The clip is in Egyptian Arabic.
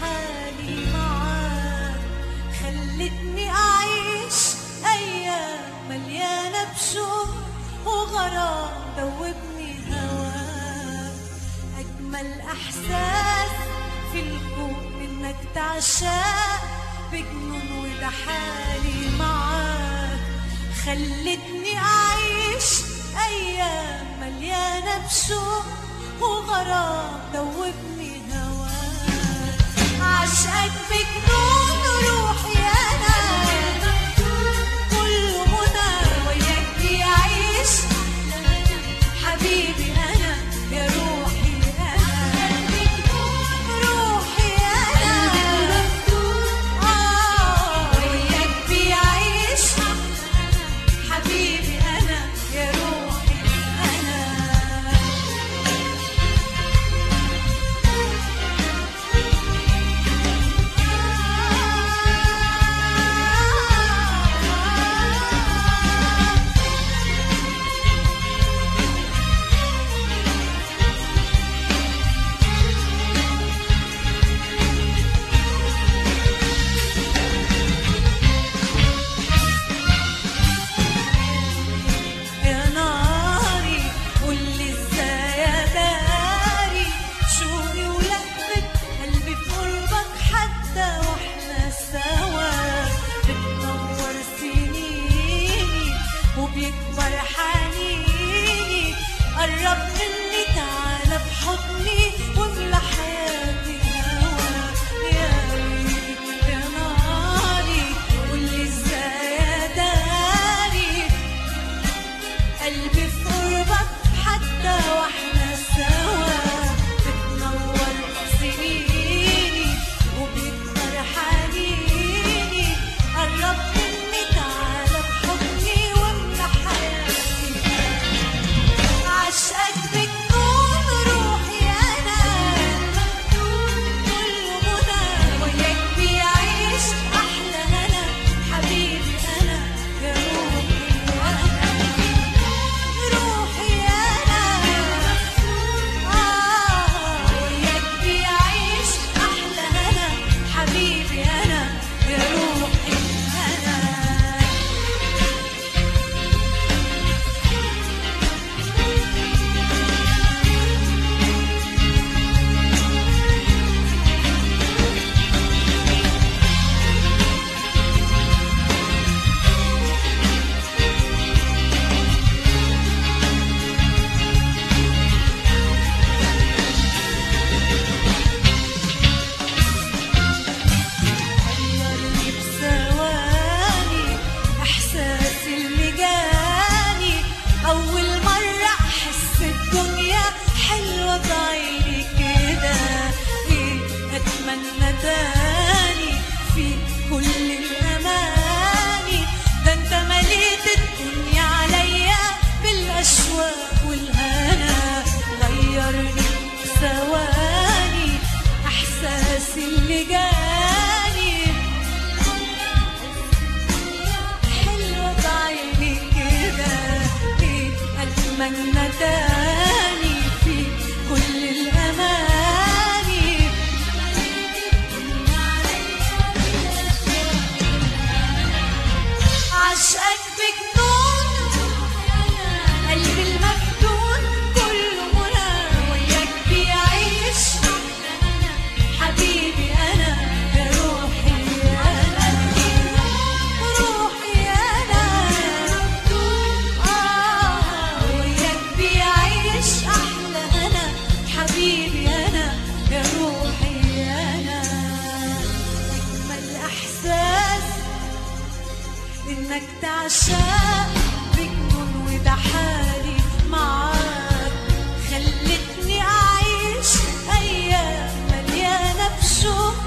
حالي معاك خلتني أعيش أيام مليانة بشوق وغرام دوبني هواك أجمل إحساس في الكون إنك تعشق بجنون وده حالي معاك خلتني أعيش أيام مليانة بشوق وغرام دوبني هواك عشقك بجنون روحي أنا كل منى وياك بيعيش حبيبي أنا يا روحي أنا روحي أنا آه وياك بيعيش حبيبي أنا يا روحي أنا يا ناري قولي ازاي يا داري شوقي ولهفة قلبي في قربك حتى واحنا سوا بتنور سنيني وبيكبر حنيني قرب مني تعالى بحضني واملى حياتي هوا يا ويلي يا ناري قولي ازاي يا داري قلبي في قربك حتى واحنا سوا بتنور سنيني وبيكبر حنيني قرب مني تعالى بحضني واملى حياتي عشقك بجنون روحي انا كل منى وياك بيعيش احلى هنا حبيبي انا يا روحي انا روحي انا آه وياك بيعيش احلى هنا حبيبي انا يا روحي انا غيرني بثواني احساسي اللي جاني اول مره احس الدنيا حلوه بعيني كده ايه اتمنى تاني في كل الاماني ده انت مليت الدنيا عليا بالاشواق والهنا غيرني ثواني احساسي اللي جاني حلوة بعيني كده إيه أتمنى تاني في كل الأماني عشقك بجنون قلبي المفتون كله منى وياك بيعيش حبيبي أنا يا روحي أنا روحي أنا آه وياك بيعيش أحلى أنا حبيبي أنا يا روحي أنا أجمل إحساس إنك تعشق بجنون وده حالي معاك خلتني أعيش أيام مليانة بشوق